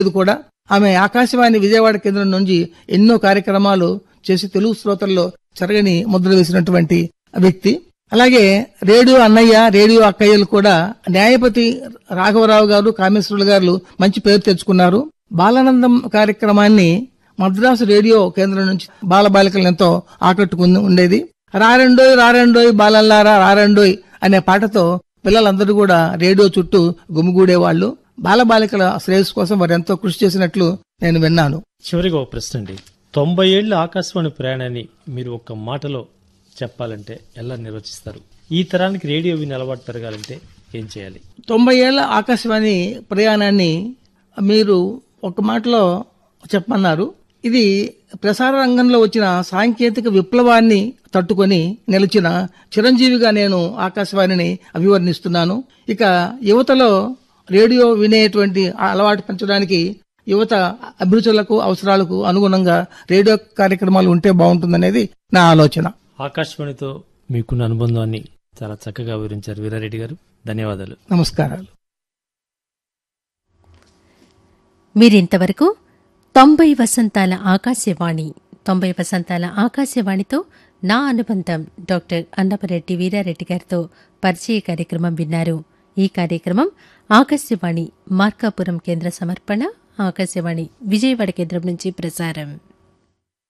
ఇది కూడా ఆమె ఆకాశవాణి విజయవాడ కేంద్రం నుంచి ఎన్నో కార్యక్రమాలు చేసి తెలుగు శ్రోతల్లో చెరగని ముద్ర వేసినటువంటి వ్యక్తి అలాగే రేడియో అన్నయ్య రేడియో అక్కయ్యలు కూడా న్యాయపతి రాఘవరావు గారు కామేశ్వరులు గారు మంచి పేరు తెచ్చుకున్నారు బాలానందం కార్యక్రమాన్ని మద్రాసు రేడియో కేంద్రం నుంచి బాలబాలికలను ఎంతో ఆకట్టుకుని ఉండేది రారెండోయ్ రారెండోయ్ బాలల్లారా రారెండోయ్ అనే పాటతో పిల్లలందరూ కూడా రేడియో చుట్టూ గుమిగూడేవాళ్లు బాలబాలికల శ్రేయస్సు కోసం వారు ఎంతో కృషి చేసినట్లు నేను విన్నాను చివరిగా ఒక ప్రశ్న అండి తొంభై ఏళ్ల ఆకాశవాణి ప్రయాణాన్ని మీరు ఒక్క మాటలో చెప్పాలంటే ఎలా నిర్వచిస్తారు ఈ తరానికి రేడియో విని అలవాటు పెరగాలంటే ఏం చేయాలి తొంభై ఏళ్ల ఆకాశవాణి ప్రయాణాన్ని మీరు ఒక మాటలో చెప్పమన్నారు ఇది ప్రసార రంగంలో వచ్చిన సాంకేతిక విప్లవాన్ని తట్టుకొని నిలిచిన చిరంజీవిగా నేను ఆకాశవాణిని అభివర్ణిస్తున్నాను ఇక యువతలో రేడియో వినేటువంటి ఆ అలవాటు పెంచడానికి యువత అభిరుచులకు అవసరాలకు అనుగుణంగా రేడియో కార్యక్రమాలు ఉంటే బాగుంటుందనేది నా ఆలోచన ఆకాశవాణితో మీకున్న అనుబంధాన్ని చాలా చక్కగా వివరించారు వీరారెడ్డి గారు ధన్యవాదాలు నమస్కారాలు మీరింతవరకు తొంభై వసంతాల ఆకాశవాణి తొంభై వసంతాల ఆకాశవాణితో నా అనుబంధం డాక్టర్ అన్నపరెడ్డి వీరారెడ్డి గారితో పరిచయ కార్యక్రమం విన్నారు ఈ కార్యక్రమం ఆకాశవాణి మార్కాపురం కేంద్ర సమర్పణ ఆకాశవాణి విజయవాడ కేంద్రం నుంచి ప్రసారం